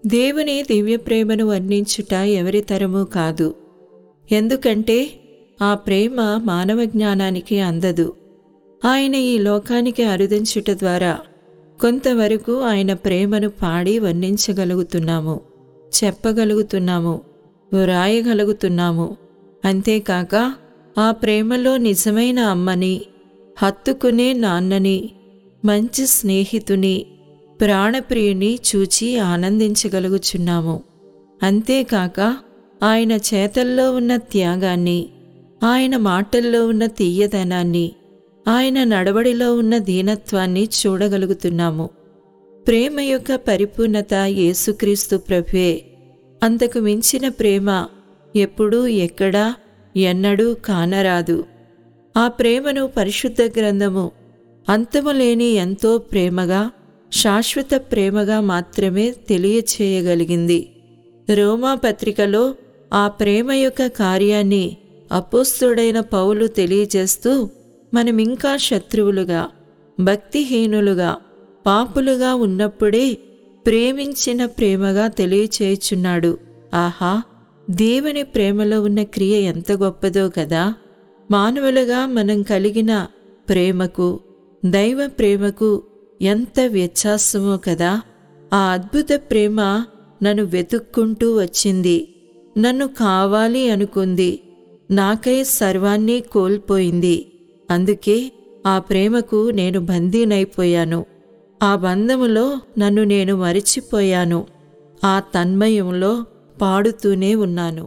దేవుని దివ్య ప్రేమను వర్ణించుట ఎవరి తరమూ కాదు ఎందుకంటే ఆ ప్రేమ మానవ జ్ఞానానికి అందదు ఆయన ఈ లోకానికి అరుదించుట ద్వారా కొంతవరకు ఆయన ప్రేమను పాడి వర్ణించగలుగుతున్నాము చెప్పగలుగుతున్నాము వ్రాయగలుగుతున్నాము అంతేకాక ఆ ప్రేమలో నిజమైన అమ్మని హత్తుకునే నాన్నని మంచి స్నేహితుని ప్రాణప్రియుని చూచి ఆనందించగలుగుచున్నాము అంతేకాక ఆయన చేతల్లో ఉన్న త్యాగాన్ని ఆయన మాటల్లో ఉన్న తీయదనాన్ని ఆయన నడవడిలో ఉన్న దీనత్వాన్ని చూడగలుగుతున్నాము ప్రేమ యొక్క పరిపూర్ణత యేసుక్రీస్తు ప్రభువే అంతకు మించిన ప్రేమ ఎప్పుడూ ఎక్కడా ఎన్నడూ కానరాదు ఆ ప్రేమను పరిశుద్ధ గ్రంథము అంతము లేని ఎంతో ప్రేమగా శాశ్వత ప్రేమగా మాత్రమే తెలియచేయగలిగింది రోమా పత్రికలో ఆ ప్రేమ యొక్క కార్యాన్ని అపోస్తుడైన పౌలు తెలియజేస్తూ మనమింకా శత్రువులుగా భక్తిహీనులుగా పాపులుగా ఉన్నప్పుడే ప్రేమించిన ప్రేమగా తెలియచేయుచున్నాడు ఆహా దేవుని ప్రేమలో ఉన్న క్రియ ఎంత గొప్పదో కదా మానవులుగా మనం కలిగిన ప్రేమకు దైవ ప్రేమకు ఎంత వ్యత్యాసమో కదా ఆ అద్భుత ప్రేమ నన్ను వెతుక్కుంటూ వచ్చింది నన్ను కావాలి అనుకుంది నాకై సర్వాన్ని కోల్పోయింది అందుకే ఆ ప్రేమకు నేను బందీనైపోయాను ఆ బంధములో నన్ను నేను మరిచిపోయాను ఆ తన్మయంలో పాడుతూనే ఉన్నాను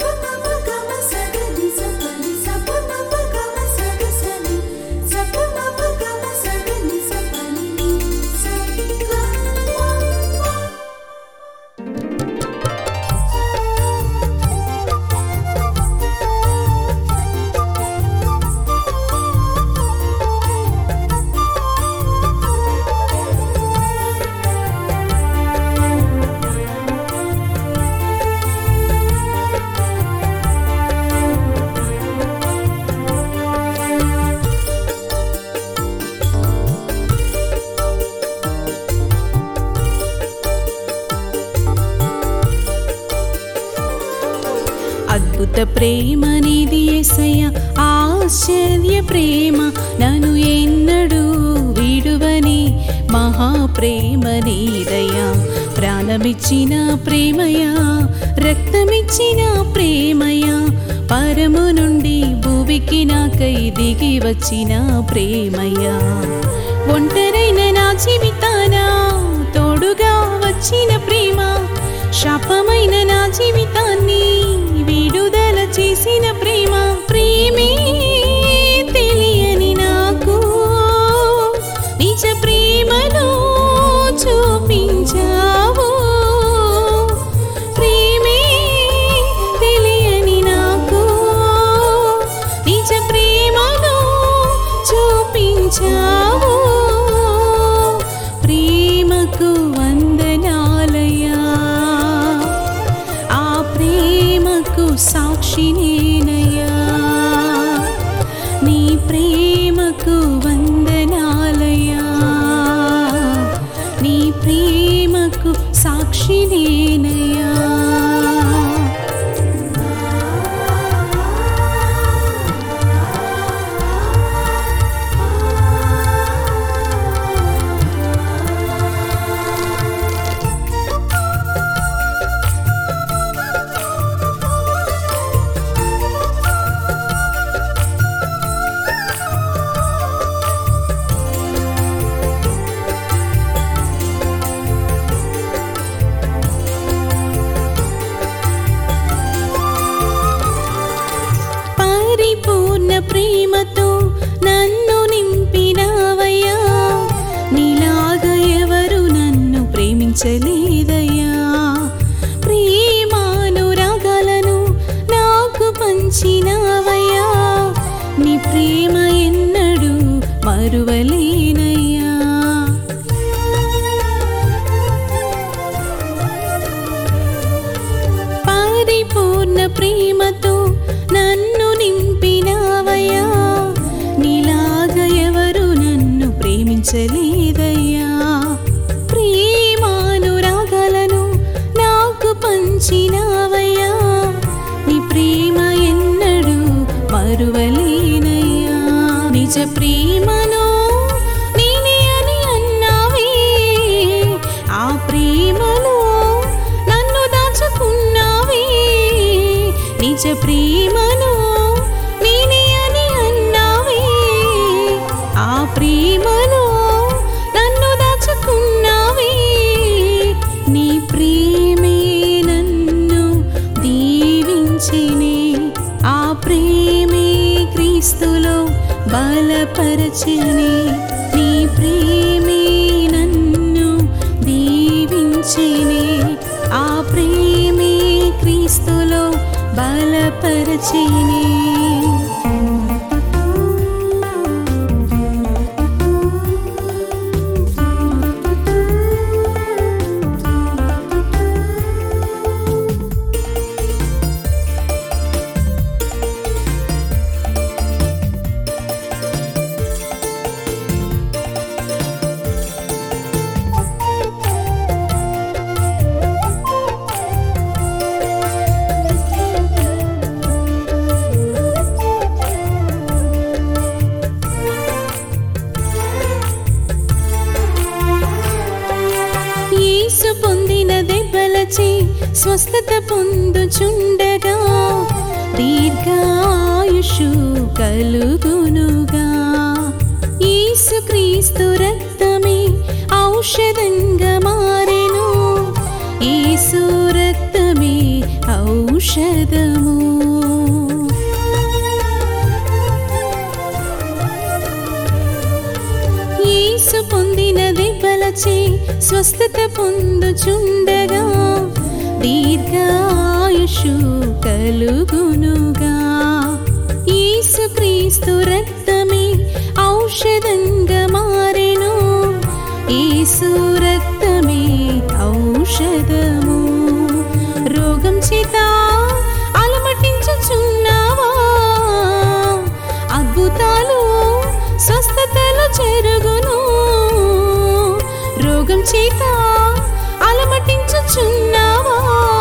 అద్భుత ప్రేమ నిధి ఎసయ్య ఆశ్చర్య ప్రేమ నన్ను ఎన్నడూ విడువని మహాప్రేమ నీదయ్యా ప్రాణమిచ్చిన ప్రేమయా రక్తమిచ్చిన ప్రేమయా పరము నుండి భూమికి నాకై దిగి వచ్చిన ప్రేమయ్యా ఒంటరైన నా జీవితాన తోడుగా వచ్చిన ప్రేమ శాపమైన నా జీవితాన్ని విడుదల చేసిన ప్రేమ ప్రేమే తెలియని నాకు నిజ ప్రేమను చూపించావు ప్రేమే తెలియని నాకు నిజ ప్రేమను చూపించావు ప్రేమకు వందనాలయా ఆ ప్రేమకు సాక్షి నేనయ్యా నీ ప్రేమకు వందనాలయా నీ ప్రేమకు సాక్షి నేనయ్యా పరిపూర్ణ ప్రేమతో నన్ను నింపినావయ్యా నీలాగా ఎవరు నన్ను ప్రేమించలేదయ్యా ప్రేమానురాగాలను నాకు పంచినావయ్యా నీ ప్రేమ ఎన్నడూ మరువలేనయ్యా పరిపూర్ణ ప్రేమతో నన్ను నింపినావయ్యా నీలాగా ఎవరు నన్ను ప్రేమించలేదయ్యా ప్రేమానురాగాలను ప్రేమించినావయ్యా నీ ప్రేమ ఎన్నడూ మరువలేనయ్యా నిజ ప్రేమను నేనే అని అన్నావే ఆ ప్రేమలో నన్ను దాచుకున్నావే నిజ ప్రేమను నేనే అని అన్నావే ఆ ప్రేమలో నన్ను దాచుకున్నావే నీ ప్రేమే నన్ను దీవించినే ఆ ప్రేమే క్రీస్తులో బలపరచనే నీ ప్రేమే నన్ను దీవించినే ఆ ప్రేమే క్రీస్తులో బలపరచనే యేసు పొందిన దెబ్బలచే స్వస్థత పొందుచుండగా దీర్ఘాయుషు కలుగునుగా యేసు క్రీస్తు రక్తమే ఔషధంగా మారెను యేసు రక్తమే ఔషధము యేసు పొందిన దెబ్బలచే స్వస్థత పొందుచుండగా దీర్ఘాయుషు కలుగునుగా యేసు క్రీస్తు రక్తమే ఔషధంగా మారెను యేసు రక్తమే ఔషధము రోగం చేత అలమటించుచున్నావా అద్భుతాలు స్వస్థతలు జరుగును రోగం చేత అలమటించుచున్నావా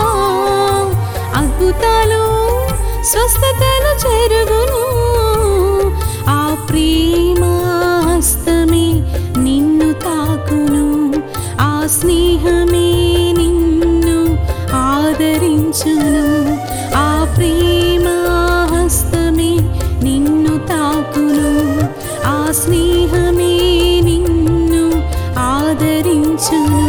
అద్భుతాలు స్వస్థతలు జరుగును ఆ ప్రేమాస్తమే నిన్ను తాకును ఆ స్నేహమే నిన్ను ఆదరించును ఆ ప్రేమాహస్తమే నిన్ను తాకును ఆ స్నేహమే నిన్ను ఆదరించును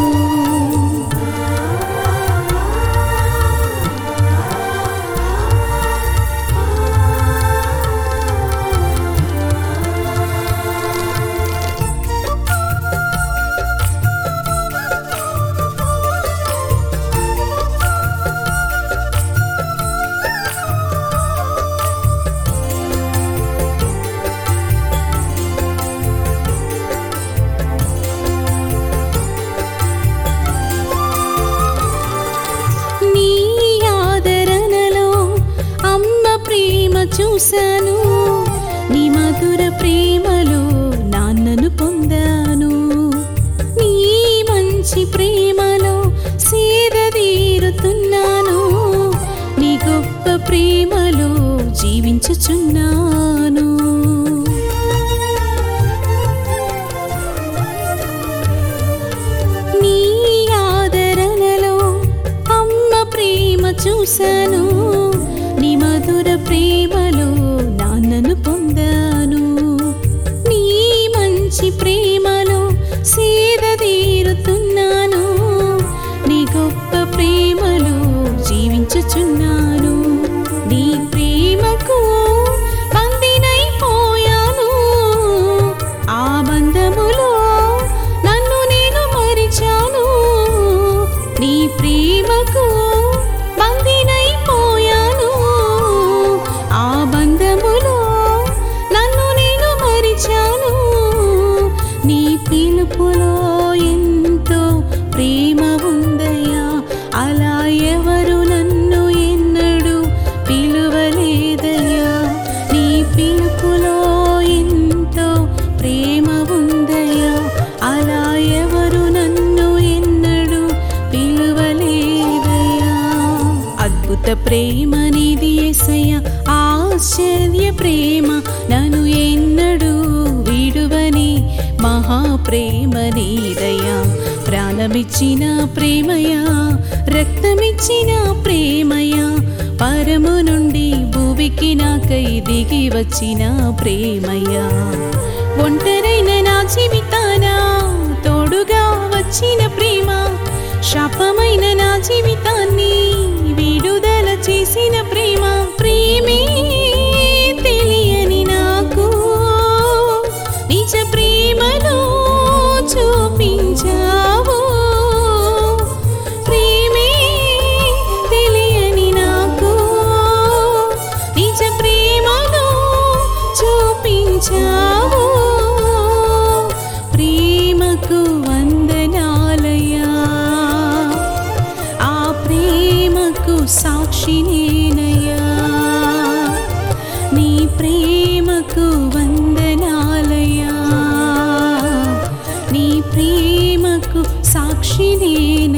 నీ ఆదరణలో అమ్మ ప్రేమ చూశాను నీ మధుర ప్రేమలో నాన్నను పొందాను నీ మంచి ప్రేమలో సేద తీరుతున్నాను నీ గొప్ప ప్రేమలో జీవించుచున్నాను నీ ఆదరణలో అమ్మ ప్రేమ చూశాను నీ మధుర ప్రేమలో నాన్నను పొందాను నీ మంచి ప్రేమలో సేద తీరుతున్నాను నీ గొప్ప ప్రేమలో జీవించుచున్నాను నీ ప్రేమకు బందినైపోయాను ఆ బంధములో నన్ను నేను మరిచాను నీ ప్రేమకు బందినైపోయాను ఆ బంధములో నన్ను నేను మరిచాను నీ పిలుపులో ఎంతో ప్రేమ ఉందయ్యా అలా ఎవరు నన్ను ఎన్నడూ పిలువలేదయ్యా నీ పిలుపులో ఎంతో ప్రేమ ఉందయ్యా అలా ఎవరు నన్ను ఎన్నడూ పిలువలేదయ్యా ప్రేమ నిధి ఎసయ్య ఆశ్చర్య ప్రేమ నన్ను ఎన్నడూ విడువని మహా ప్రేమ నీదయా ప్రాణమిచ్చిన ప్రేమయా రక్తమిచ్చిన ప్రేమయా పరము నుండి భూమికి నాకై దిగి వచ్చిన ప్రేమయా ఒంటరైన నా జీవితాన తోడుగా వచ్చిన ప్రేమ శాపమైన నా జీవితాన్ని విడుదల చేసిన ప్రేమ ప్రేమే తెలియని నాకు నిజ ప్రేమను చూపించావు ప్రేమే తెలియని నాకు నిజ ప్రేమను చూపించావు ప్రేమకు వందనాలయా ఆ ప్రేమకు సాక్షి నేనయ్యా నీ ప్రేమకు వందనాలయా నీ ప్రేమకు సాక్షి నేనయ్యా